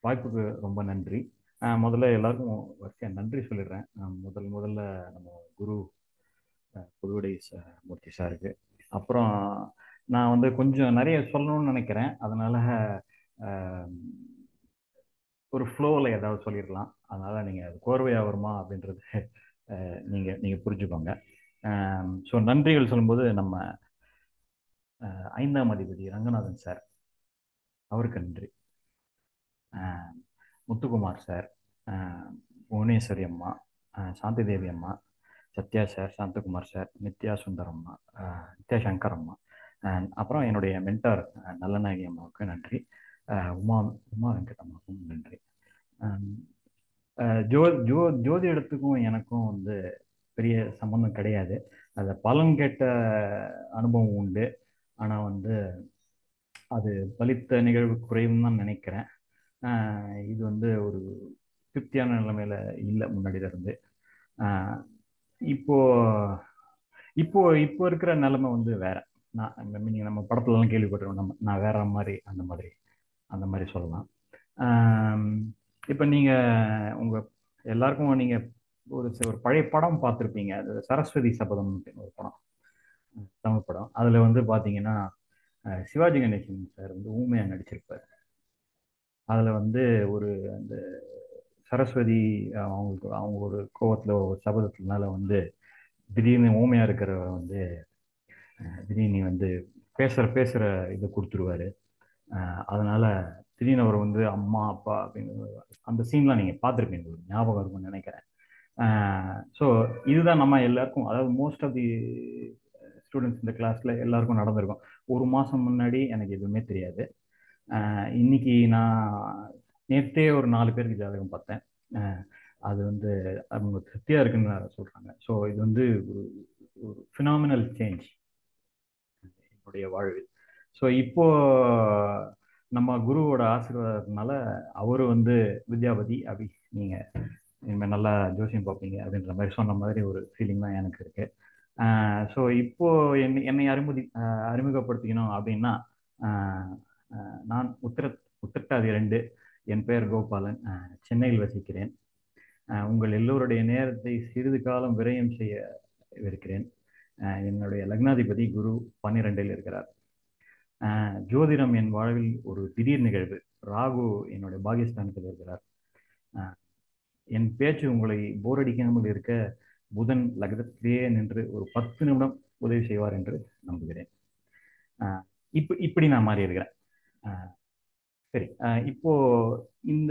வாய்ப்புக்கு ரொம்ப நன்றி அஹ் முதல்ல எல்லாருக்கும் வரிசையா நன்றி சொல்லிடுறேன் அஹ் முதல் முதல்ல நம்ம குரு அஹ் புதுவடை ச- மூர்த்தி சாருக்கு அப்புறம் நான் வந்து கொஞ்சம் நிறைய சொல்லணும்னு நினைக்கிறேன் அதனால அஹ், ஒரு ஃப்ளோவில் ஏதாவது சொல்லிடலாம் அதனால நீங்கள் அது கோர்வையாக வருமா அப்படின்றது அஹ், நீங்க நீங்க புரிஞ்சுக்கோங்க ஸோ நன்றிகள் சொல்லும்போது நம்ம அஹ், ஐந்தாம் அதிபதி ரங்கநாதன் சார் அவருக்கு நன்றி அஹ், முத்துக்குமார் சார் அஹ், புவனேஸ்வரி அம்மா அஹ், சாந்தி தேவி அம்மா சத்யா சார் சாந்தகுமார் சார் நித்யா சுந்தர் அம்மா அஹ், நித்யா சங்கர் அம்மா அஹ், அப்புறம் என்னுடைய மென்டார் அஹ், நல்லநாயகி அம்மாவுக்கு நன்றி அஹ், உமா உமா வெங்கட் அம்மாவுக்கும் நன்றி அஹ், அஹ், ஜோ ஜோ ஜோதி இடத்துக்கும் எனக்கும் வந்து பெரிய சம்பந்தம் கிடையாது அதை பலன் கேட்ட அனுபவம் உண்டு ஆனால் வந்து அது பலித்த நிகழ்வு குறைவுன்னு தான் நினைக்கிறேன் ஆஹ் இது வந்து ஒரு திருப்தியான நிலைமையில இல்லை முன்னாடியில இருந்து ஆஹ் இப்போ இப்போ இப்போ இருக்கிற நிலைமை வந்து வேற நான் நீங்க நம்ம படத்துலலாம் கேள்விப்பட்டிருக்கோம் நம்ம நான் வேற மாதிரி அந்த மாதிரி அந்த மாதிரி சொல்லலாம் ஆம், இப்போ நீங்க உங்க எல்லாருக்கும் நீங்க ஒரு சி- ஒரு பழைய படம் பார்த்துருப்பீங்க அது சரஸ்வதி சபதம் ஒரு படம் தமிழ் படம் அதுல வந்து பாத்தீங்கன்னா அஹ், சிவாஜி கணேசன் சார் வந்து ஊமையா நடிச்சிருப்பார் அதுல வந்து ஒரு அந்த சரஸ்வதி அஹ், அவங்களுக்கு அவங்க ஒரு கோவத்துல ஒரு சபதத்தினால வந்து திடீர்னு ஊமையா இருக்கிறவர் வந்து அஹ், திடீர்னு வந்து பேசுற பேசுற இதை கொடுத்துருவாரு அஹ், அதனால திடீர்னு அவர் வந்து அம்மா அப்பா அப்படின்னு அந்த சீன்லாம் நீங்க பார்த்துருப்பீங்க ஒரு ஞாபகம் இருக்கும்னு நினைக்கிறேன் ஸோ இதுதான் நம்ம எல்லாருக்கும் அதாவது மோஸ்ட் ஆஃப் தி ஸ்டூடெண்ட்ஸ் இந்த கிளாஸ்ல எல்லாருக்கும் நடந்திருக்கும் ஒரு மாசம் முன்னாடி எனக்கு எதுவுமே தெரியாது அஹ் இன்னைக்கு நான் நேற்றே ஒரு நாலு பேருக்கு ஜாதகம் பார்த்தேன் அஹ் அது வந்து அவங்க திருப்தியா இருக்குன்னு சொல்றாங்க ஸோ இது வந்து ஒரு ஒரு ஃபினாமினல் சேஞ்ச் என்னுடைய வாழ்வில் ஸோ இப்போ நம்ம குருவோட ஆசீர்வாதத்தினால அவரு வந்து வித்யாபதி அப்படி நீங்க இனிமேல் நல்லா ஜோசியம் பார்ப்பீங்க அப்படின்ற மாதிரி சொன்ன மாதிரி ஒரு ஃபீலிங் தான் எனக்கு இருக்கு ஸோ இப்போ என்னை என்னை அறிமுதி அஹ் அறிமுகப்படுத்திக்கணும் அப்படின்னா அஹ் அஹ் நான் உத்திர உத்திரட்டாதி ரெண்டு என் பெயர் கோபாலன் அஹ் சென்னையில் வசிக்கிறேன் அஹ் உங்கள் எல்லோருடைய நேரத்தை சிறிது காலம் விரயம் செய்ய இருக்கிறேன் அஹ் என்னுடைய லக்னாதிபதி குரு பன்னிரெண்டில் இருக்கிறார் அஹ் ஜோதிடம் என் வாழ்வில் ஒரு திடீர் நிகழ்வு ராகு என்னுடைய பாகிஸ்தானத்தில் இருக்கிறார் அஹ் என் பேச்சு உங்களை போர் அடிக்காமல் இருக்க புதன் லக்னத்திலேயே நின்று ஒரு பத்து நிமிடம் உதவி செய்வார் என்று நம்புகிறேன் அஹ் இப்ப இப்படி நான் மாறி இருக்கிறேன் அஹ் சரி அஹ் இப்போ இந்த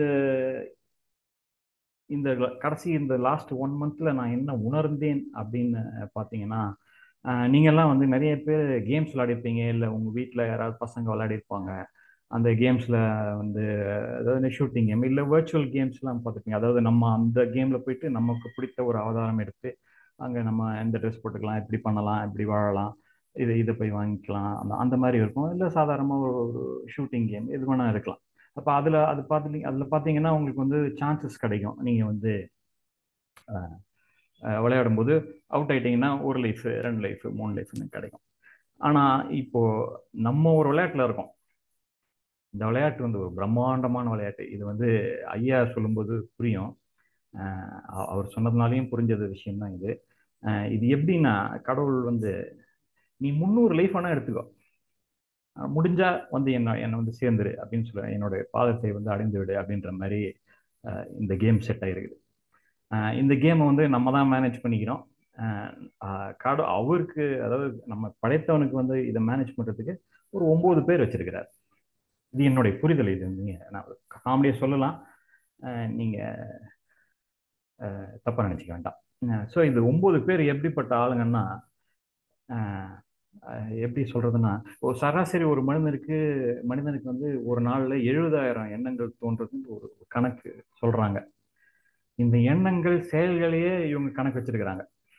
இந்த ல- கடைசி இந்த லாஸ்ட் ஒன் மந்த்ல நான் என்ன உணர்ந்தேன் அப்படின்னு பார்த்தீங்கன்னா அஹ் நீங்க எல்லாம் வந்து நிறைய பேர் கேம்ஸ் விளையாடிருப்பீங்க இல்லை உங்க வீட்டில் யாராவது பசங்க விளையாடிருப்பாங்க அந்த கேம்ஸ்ல வந்து அதாவது ஷூட்டிங் கேம் இல்லை வர்ச்சுவல் கேம்ஸ்லாம் பார்த்துருப்பீங்க அதாவது நம்ம அந்த கேம்ல போயிட்டு நமக்கு பிடித்த ஒரு அவதாரம் எடுத்து அங்கே நம்ம எந்த ட்ரெஸ் போட்டுக்கலாம் இப்படி பண்ணலாம் இப்படி வாழலாம் இது இதை போய் வாங்கிக்கலாம் அந்த அந்த மாதிரி இருக்கும் இல்லை சாதாரணமாக ஒரு ஒரு ஷூட்டிங் கேம் எது வேணா இருக்கலாம் அப்போ அதில் அது பார்த்துட்டீங்க அதில் பார்த்தீங்கன்னா உங்களுக்கு வந்து சான்சஸ் கிடைக்கும் நீங்கள் வந்து அஹ், அஹ், விளையாடும் போது அவுட் ஆயிட்டீங்கன்னா ஒரு லைஃப் ரெண்டு லைஃப் மூணு லைஃப்னு கிடைக்கும் ஆனால் இப்போ நம்ம ஒரு விளையாட்டில் இருக்கோம் இந்த விளையாட்டு வந்து ஒரு பிரம்மாண்டமான விளையாட்டு இது வந்து ஐயா சொல்லும்போது புரியும் அஹ் அ- அவர் சொன்னதுனாலையும் புரிஞ்சது விஷயம் தான் இது அஹ் இது எப்படின்னா கடவுள் வந்து நீ முந்நூறு லைஃப் வேணா எடுத்துக்கோ அஹ் முடிஞ்சா வந்து என்ன என்னை வந்து சேர்ந்துரு அப்படின்னு சொல்ல என்னோட பாதத்தை வந்து அடைந்து விடு அப்படின்ற மாதிரி அஹ் இந்த கேம் செட் ஆயிருக்குது அஹ் இந்த கேமை வந்து நம்ம தான் மேனேஜ் பண்ணிக்கிறோம் அஹ் அஹ் கட அவருக்கு அதாவது நம்ம படைத்தவனுக்கு வந்து இதை மேனேஜ் பண்றதுக்கு ஒரு ஒன்பது பேர் வச்சிருக்கிறார் இது என்னுடைய புரிதல் இது நீங்க நான் காமெடியாக சொல்லலாம் அஹ் நீங்க அஹ் தப்பா நினைச்சுக்க வேண்டாம் ஸோ இந்த ஒன்பது பேர் எப்படிப்பட்ட ஆளுங்கன்னா அஹ் அஹ் எப்படி சொல்றதுன்னா ஒரு சராசரி ஒரு மனிதனுக்கு மனிதனுக்கு வந்து ஒரு நாள்ல எழுபதாயிரம் எண்ணங்கள் தோன்றதுன்னு ஒரு கணக்கு சொல்றாங்க இந்த எண்ணங்கள் செயல்களையே இவங்க கணக்கு வச்சிருக்கிறாங்க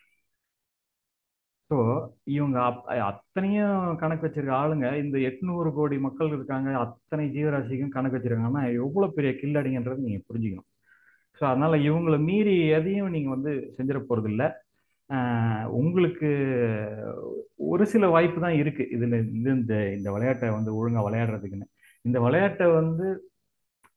ஸோ இவங்க அப்- அத்தனையும் கணக்கு வச்சிருக்க ஆளுங்க இந்த எட்நூறு கோடி மக்கள் இருக்காங்க அத்தனை ஜீவராசிக்கும் கணக்கு வச்சிருக்காங்கன்னா எவ்வளவு பெரிய கில்லடிங்கன்றது நீங்க புரிஞ்சுக்கணும் ஸோ அதனால இவங்களை மீறி எதையும் நீங்க வந்து செஞ்சிட போறது இல்ல ஆஹ் உங்களுக்கு ஒரு சில வாய்ப்பு தான் இருக்கு இதுல இது இந்த இந்த விளையாட்டை வந்து ஒழுங்கா விளையாடுறதுக்குன்னு இந்த விளையாட்டை வந்து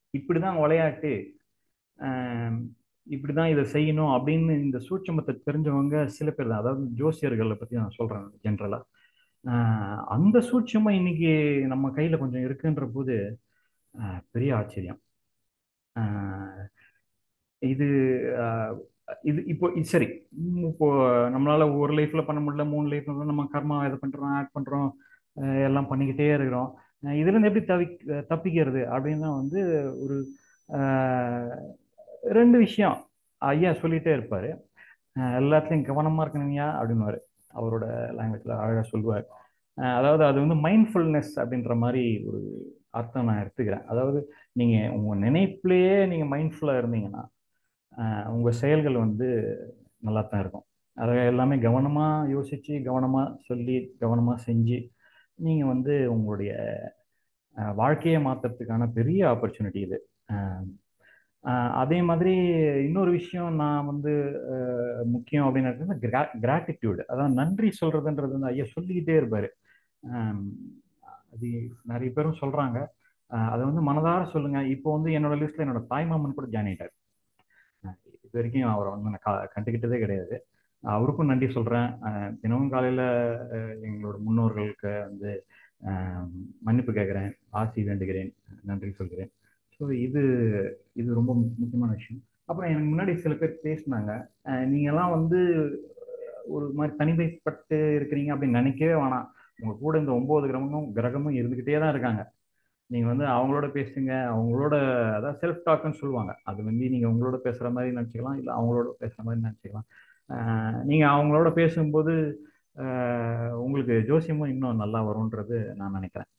இப்படி தான் விளையாட்டு ஆம், இப்படி தான் இதை செய்யணும் அப்படின்னு இந்த சூட்சமத்தை தெரிஞ்சவங்க சில பேர் தான் அதாவது ஜோசியர்களை பற்றி நான் சொல்கிறேன் ஜென்ரலாக அந்த சூட்சமம் இன்னைக்கு நம்ம கையில் கொஞ்சம் இருக்குன்ற போது ஆஹ், பெரிய ஆச்சரியம் ஆஹ், இது ஆஹ், இது இப்போ இது சரி உம் இப்போ நம்மளால ஒரு லைஃப்ல பண்ண முடியல மூணு லைஃப்ல நம்ம கர்மா இதை பண்றோம் ஆக்ட் பண்றோம் அஹ் எல்லாம் பண்ணிக்கிட்டே இருக்கிறோம் அஹ் இதுல இருந்து எப்படி தவி தப்பிக்கிறது அப்படின்னா வந்து ஒரு ஆஹ், ரெண்டு விஷயம் ஐயா சொல்லிட்டே இருப்பாரு அஹ் எல்லாத்துலயும் கவனமா இருக்கணுங்கய்யா அப்படின்னுவாரு அவரோட லாங்குவேஜ்ல அழகா சொல்லுவார் அஹ் அதாவது அது வந்து மைண்ட்ஃபுல்னஸ் அப்படின்ற மாதிரி ஒரு அர்த்தம் நான் எடுத்துக்கிறேன் அதாவது நீங்க உங்க நினைப்புலயே நீங்க மைண்ட்ஃபுல்லா இருந்தீங்கன்னா ஆஹ் உங்க செயல்கள் வந்து நல்லா தான் இருக்கும் அதை எல்லாமே கவனமா யோசிச்சு கவனமா சொல்லி கவனமா செஞ்சு நீங்க வந்து உங்களுடைய ஆஹ் வாழ்க்கையை மாத்துறதுக்கான பெரிய ஆப்பர்ச்சுனிட்டி இது ஆஹ் ஆஹ் அதே மாதிரி இன்னொரு விஷயம் நான் வந்து ஆஹ் முக்கியம் அப்படின்னு கிராட்டிடியூடு அதான் நன்றி சொல்றதுன்றது வந்து ஐயா சொல்லிக்கிட்டே இருப்பாரு ஆஹ் அது நிறைய பேரும் சொல்றாங்க ஆஹ் அதை வந்து மனதார சொல்லுங்க இப்போ வந்து என்னோட லிஸ்ட்ல என்னோட தாய்மாமன் கூட ஜாயின் ஆயிட்டாரு அஹ் இது வரைக்கும் அவரை வந்து நான் கா- கண்டுக்கிட்டதே கிடையாது அவருக்கும் நன்றி சொல்கிறேன் தினமும் காலையில் எங்களோட முன்னோர்களுக்கு வந்து அஹ், மன்னிப்பு கேட்குறேன் ஆசி வேண்டுகிறேன் நன்றி சொல்கிறேன் ஸோ இது இது ரொம்ப முக்கியமான விஷயம் அப்புறம் எனக்கு முன்னாடி சில பேர் பேசினாங்க அஹ், நீங்கெல்லாம் வந்து ஒரு மாதிரி தனிமைப்பட்டு இருக்கிறீங்க அப்படின்னு நினைக்கவே வேணாம் உங்க கூட இந்த ஒன்பது கிரகமும் கிரகமும் இருந்துக்கிட்டே தான் இருக்காங்க நீங்க வந்து அவங்களோட பேசுங்க அவங்களோட அதாவது செல்ஃப் டாக்னு சொல்லுவாங்க அது வந்து நீங்க உங்களோட பேசுற மாதிரி நினச்சிக்கலாம் இல்லை அவங்களோட பேசுற மாதிரி நினச்சிக்கலாம் நீங்க அவங்களோட பேசும்போது ஆஹ் உங்களுக்கு ஜோசியமும் இன்னும் நல்லா வரும்ன்றது நான் நினைக்கிறேன்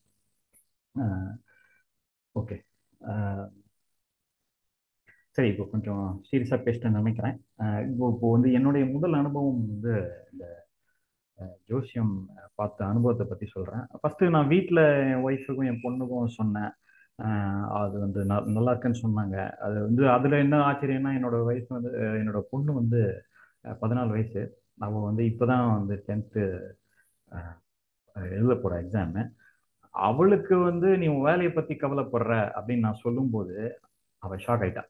ஓகே சரி இப்போ கொஞ்சம் சீரியஸாக பேசிட்டேன்னு நினைக்கிறேன் ஆஹ் இப்போ இப்போ வந்து என்னுடைய முதல் அனுபவம் வந்து இந்த அஹ், ஜோசியம் பார்த்த அனுபவத்தை பற்றி சொல்கிறேன் ஃபஸ்ட்டு நான் வீட்டில் என் ஒய்ஃபுக்கும் என் பொண்ணுக்கும் சொன்னேன் ஆஹ் அது வந்து ந நல்லா இருக்குன்னு சொன்னாங்க அது வந்து அதில் என்ன ஆச்சரியம்னா என்னோட வயசு வந்து அஹ், என்னோட பொண்ணு வந்து அஹ், பதினாலு வயசு அவள் வந்து இப்போ தான் வந்து டென்த்து எழுத போகிற எக்ஸாமு அவளுக்கு வந்து நீ உன் வேலையை பற்றி கவலைப்படுற அப்படின்னு நான் சொல்லும்போது அவள் ஷாக் ஆயிட்டா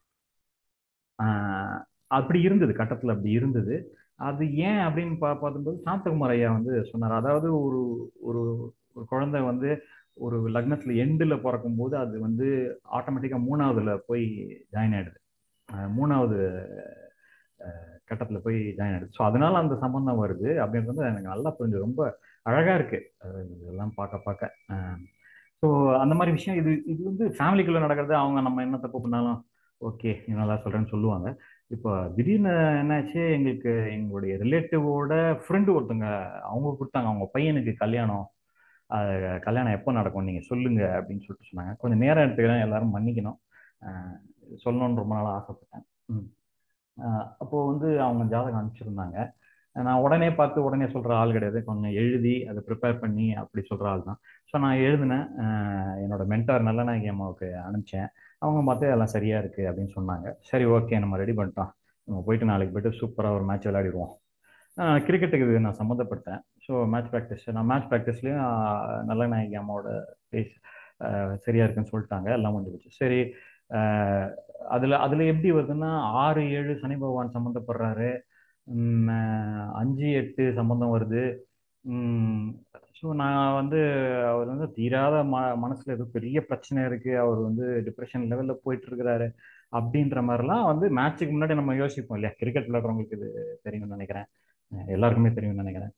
ஆஹ் அப்படி இருந்தது கட்டத்தில் அப்படி இருந்தது அது ஏன் அப்படின்னு பா பார்க்கும்போது சாந்தகுமார் ஐயா வந்து சொன்னார் அதாவது ஒரு ஒரு ஒரு குழந்தை வந்து ஒரு லக்னத்தில் எண்டில் பிறக்கும்போது அது வந்து ஆட்டோமேட்டிக்காக மூணாவதுல போய் ஜாயின் ஆயிடுது ஆஹ் மூணாவது கட்டத்தில் போய் ஜாயின் ஆயிடுது ஸோ அதனால அந்த சம்பந்தம் வருது அப்படின்றது வந்து எனக்கு நல்லா புரிஞ்சு ரொம்ப அழகாக இருக்கு அது இதெல்லாம் பார்க்க பார்க்க ஸோ அந்த மாதிரி விஷயம் இது இது வந்து ஃபேமிலிக்குள்ளே நடக்கிறது அவங்க நம்ம என்ன தப்பு பண்ணாலும் ஓகே நீ நல்லா சொல்கிறேன்னு சொல்லுவாங்க இப்போ திடீர்னு என்னாச்சு எங்களுக்கு எங்களுடைய ரிலேட்டிவோட ஃப்ரெண்டு ஒருத்தங்க அவங்க கொடுத்தாங்க அவங்க பையனுக்கு கல்யாணம் அது கல்யாணம் எப்போ நடக்கும் நீங்கள் சொல்லுங்க அப்படின்னு சொல்லிட்டு சொன்னாங்க கொஞ்சம் நேரம் எடுத்துக்கிறேன் எல்லாரும் மன்னிக்கணும் ஆஹ் சொல்லணும்னு ரொம்ப நாளாக ஆசைப்பட்டேன் ம் அப்போது வந்து அவங்க ஜாதகம் அனுப்பிச்சிருந்தாங்க நான் உடனே பார்த்து உடனே சொல்கிற ஆள் கிடையாது கொஞ்சம் எழுதி அதை ப்ரிப்பேர் பண்ணி அப்படி சொல்கிற ஆள் தான் ஸோ நான் எழுதினேன் ஆஹ் என்னோட மென்டார் நல்லநாயகி அம்மாவுக்கு அனுப்பிச்சேன் அவங்க பார்த்து எல்லாம் சரியாக இருக்குது அப்படின்னு சொன்னாங்க சரி ஓகே நம்ம ரெடி பண்ணிட்டோம் நம்ம போயிட்டு நாளைக்கு போயிட்டு சூப்பராக ஒரு மேட்ச் விளையாடிடுவோம் கிரிக்கெட்டுக்கு இது நான் சம்மந்தப்பட்டேன் ஸோ மேட்ச் ப்ராக்டிஸ் நான் மேட்ச் ப்ராக்டிஸ்லேயும் நல்லநாயகி அம்மாவோட பேஸ் சரியாக இருக்குன்னு சொல்லிட்டாங்க எல்லாம் முடிஞ்சு போச்சு சரி அதில் அதில் எப்படி வருதுன்னா ஆறு ஏழு சனி பகவான் சம்மந்தப்படுறாரு உம், அஹ், அஞ்சு எட்டு சம்மந்தம் வருது ஸோ நான் வந்து அவர் வந்து தீராத ம மனசில் ஏதோ பெரிய பிரச்சனை இருக்குது அவர் வந்து டிப்ரெஷன் லெவலில் போயிட்டு இருக்கிறாரு அப்படின்ற மாதிரிலாம் வந்து மேட்ச்சுக்கு முன்னாடி நம்ம யோசிப்போம் இல்லையா கிரிக்கெட் விளையாடுறவங்களுக்கு இது தெரியும்னு நினைக்கிறேன் அஹ் எல்லாருக்குமே தெரியும்னு நினைக்கிறேன்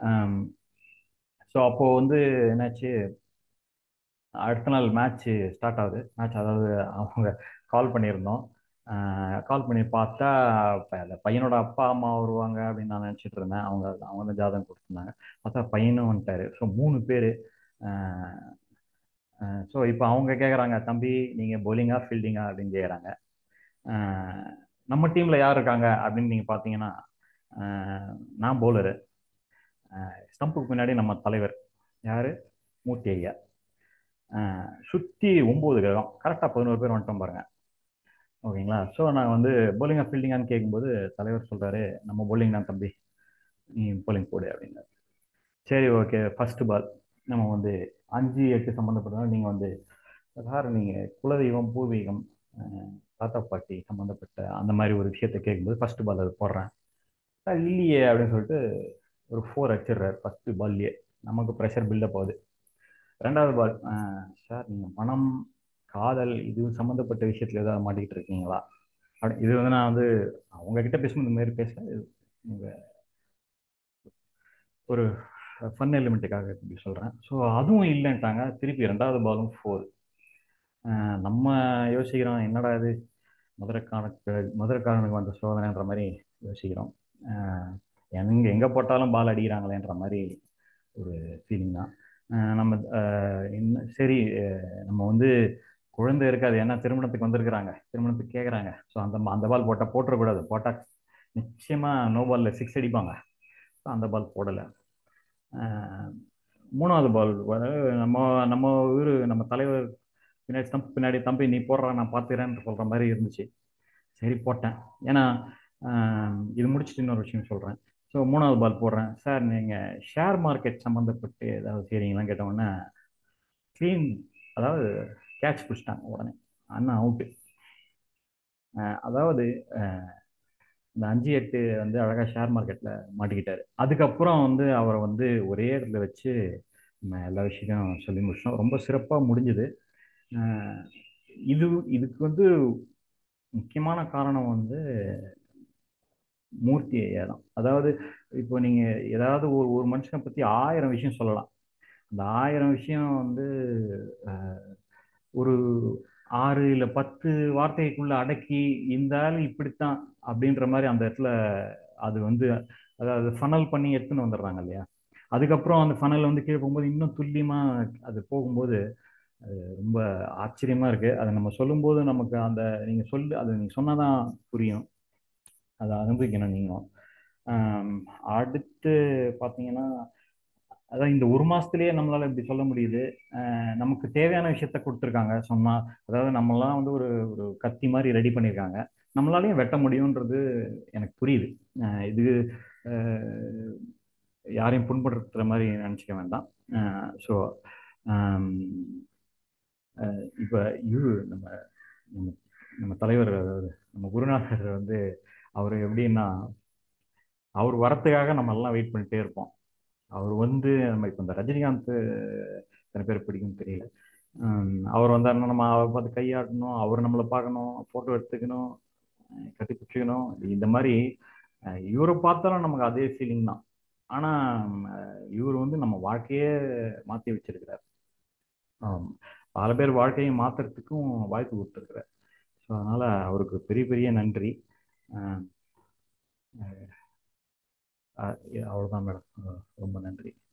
ஸோ அப்போது வந்து என்னாச்சு அடுத்த நாள் மேட்ச்சு ஸ்டார்ட் ஆகுது மேட்ச் அதாவது அவங்க கால் பண்ணியிருந்தோம் கால் பண்ணி பார்த்தா ப- அந்த பையனோட அப்பா அம்மா வருவாங்க அப்படின்னு நான் நினச்சிட்டு இருந்தேன் அவங்க அவங்க வந்து ஜாதகம் கொடுத்துருந்தாங்க பார்த்தா பையனும் வந்துட்டாரு ஸோ மூணு பேர் ஸோ இப்போ அவங்க கேட்குறாங்க தம்பி நீங்கள் bowling-ஆ ஃபீல்டிங்கா அப்படின்னு கேட்குறாங்க நம்ம டீமில் யார் இருக்காங்க அப்படின்னு நீங்கள் பார்த்தீங்கன்னா ஆஹ் நான் பவுலரு ஸ்டம்புக்கு பின்னாடி நம்ம தலைவர் யார் மூர்த்தி ஐயா சுற்றி ஒம்பது கிரகம் கரெக்டாக பதினோரு பேர் வந்துட்டோம் பாருங்க ஓகேங்களா ஸோ நான் வந்து bowling-ஆ ஃபீல்டிங்கான்னு கேட்கும்போது தலைவர் சொல்கிறாரு நம்ம bowling தான் தம்பி நீ bowling போடு அப்படின்னாரு சரி ஓகே ஃபர்ஸ்ட் பால் நம்ம வந்து அஞ்சு எட்டு சம்மந்தப்பட்டதால நீங்கள் வந்து சார் நீங்கள் குலதெய்வம் பூர்வீகம் அஹ், தாத்தா பாட்டி சம்மந்தப்பட்ட அந்த மாதிரி ஒரு விஷயத்தை கேட்கும்போது ஃபர்ஸ்ட் பால் அது போடுறேன் சார் இல்லையே அப்படின்னு சொல்லிட்டு ஒரு ஃபோர் அடிச்சிடுறாரு ஃபர்ஸ்ட் பால்லையே நமக்கு ப்ரெஷர் பில்டப் ஆகுது ரெண்டாவது பால் சார் நீங்கள் மனம் காதல் இது சம்மந்தப்பட்ட விஷயத்தில் ஏதாவது மாட்டிக்கிட்டு இருக்கீங்களா அப்படி இது வந்து நான் வந்து அவங்க கிட்ட பேசும்போது இந்த மாதிரி பேசல இது உங்க ஒரு ஃபன் எலிமெண்ட்டுக்காக இப்படி சொல்கிறேன் ஸோ அதுவும் இல்லைன்ட்டாங்க திருப்பி ரெண்டாவது பாலும் ஃபோர் நம்ம யோசிக்கிறோம் என்னடா இது மதுரைக்கானுக்கு மதுரைக்காரனுக்கு வந்த சோதனைன்ற மாதிரி யோசிக்கிறோம் அஹ் எங்க எங்கே போட்டாலும் பால் அடிக்கிறாங்களேன்ற மாதிரி ஒரு ஃபீலிங் தான் அஹ் நம்ம அஹ் இன்னும் சரி அஹ் நம்ம வந்து குழந்தை இருக்காது ஏன்னா திருமணத்துக்கு வந்திருக்கிறாங்க திருமணத்துக்கு கேட்குறாங்க ஸோ அந்த அந்த பால் போட்டால் போட்டுறக்கூடாது போட்டால் நிச்சயமாக நோ பாலில் சிக்ஸ் அடிப்பாங்க ஸோ அந்த பால் போடலை மூணாவது பால் நம்ம நம்ம ஊர் நம்ம தலைவர் பின்னாடி தம்பி பின்னாடி தம்பி நீ போடுறா நான் பார்த்துக்கிறேன்னு சொல்கிற மாதிரி இருந்துச்சு சரி போட்டேன் ஏன்னா ஆஹ் இது முடிச்சுட்டு இன்னொரு விஷயம் சொல்கிறேன் ஸோ மூணாவது பால் போடுறேன் சார் நீங்கள் ஷேர் மார்க்கெட் சம்மந்தப்பட்டு ஏதாவது செய்கிறீங்களான்னு கேட்டவுடனே க்ளீன் அதாவது கேட்ச் பிடிச்சிட்டாங்க உடனே அண்ணா அவுட்டு அதாவது ஆஹ் இந்த அஞ்சு எட்டு வந்து அழகாக ஷேர் மார்க்கெட்டில் மாட்டிக்கிட்டாரு அதுக்கப்புறம் வந்து அவரை வந்து ஒரே இடத்துல வச்சு நம்ம எல்லா விஷயத்தையும் சொல்லி முடிச்சோம் ரொம்ப சிறப்பாக முடிஞ்சுது ஆஹ் இது இதுக்கு வந்து முக்கியமான காரணம் வந்து மூர்த்தி ஐயா தான் அதாவது இப்போ நீங்கள் ஏதாவது ஒரு ஒரு மனுஷனை பற்றி ஆயிரம் விஷயம் சொல்லலாம் அந்த ஆயிரம் விஷயம் வந்து ஆஹ், ஒரு ஆறு இல்லை பத்து வார்த்தைக்குள்ள அடக்கி இந்த ஆள் இப்படித்தான் அப்படின்ற மாதிரி அந்த இடத்துல அது வந்து அதாவது ஃபனல் பண்ணி எடுத்துன்னு வந்துடுறாங்க இல்லையா அதுக்கப்புறம் அந்த ஃபனல் வந்து கீழே போகும்போது இன்னும் துல்லியமாக அது போகும்போது அது ரொம்ப ஆச்சரியமா இருக்கு அதை நம்ம சொல்லும்போது நமக்கு அந்த நீங்க சொல்லு அது நீங்க சொன்னாதான் புரியும் அதை அனுபவிக்கணும் நீங்களும் ஆம், அடுத்து பார்த்தீங்கன்னா அதான் இந்த ஒரு மாசத்துலயே நம்மளால இப்படி சொல்ல முடியுது அஹ் நமக்கு தேவையான விஷயத்த கொடுத்துருக்காங்க சொன்னா அதாவது நம்மலாம் வந்து ஒரு ஒரு கத்தி மாதிரி ரெடி பண்ணியிருக்காங்க நம்மளாலையும் வெட்ட முடியுன்றது எனக்கு புரியுது அஹ் இது அஹ் யாரையும் புண்படுத்துற மாதிரி நினச்சிக்க வேண்டாம் ஸோ இப்போ இது நம்ம நம்ம நம்ம தலைவர் அதாவது நம்ம குருநாதர் வந்து அவர் எப்படின்னா அவர் வரத்துக்காக நம்ம எல்லாம் வெயிட் பண்ணிட்டே இருப்போம் அவர் வந்து நம்ம இப்போ இந்த ரஜினிகாந்த் எத்தனை பேர் பிடிக்கும்னு தெரியல ஹம், அவர் வந்தாருன்னா நம்ம அவரை பார்த்து கையாடணும் அவர் நம்மளை பார்க்கணும் ஃபோட்டோ எடுத்துக்கணும் அஹ் கட்டி பிடிச்சிக்கணும் இந்த மாதிரி அஹ் இவரை பார்த்தாலும் நமக்கு அதே ஃபீலிங் தான் ஆனால் இவர் வந்து நம்ம வாழ்க்கையே மாற்றி வச்சிருக்கிறார் ஆம். பல பேர் வாழ்க்கையை மாற்றுறதுக்கும் வாய்ப்பு கொடுத்துருக்குறார் ஸோ அதனால் அவருக்கு பெரிய பெரிய நன்றி அஹ் அஹ் அவ்வளோதான் மேடம் ரொம்ப நன்றி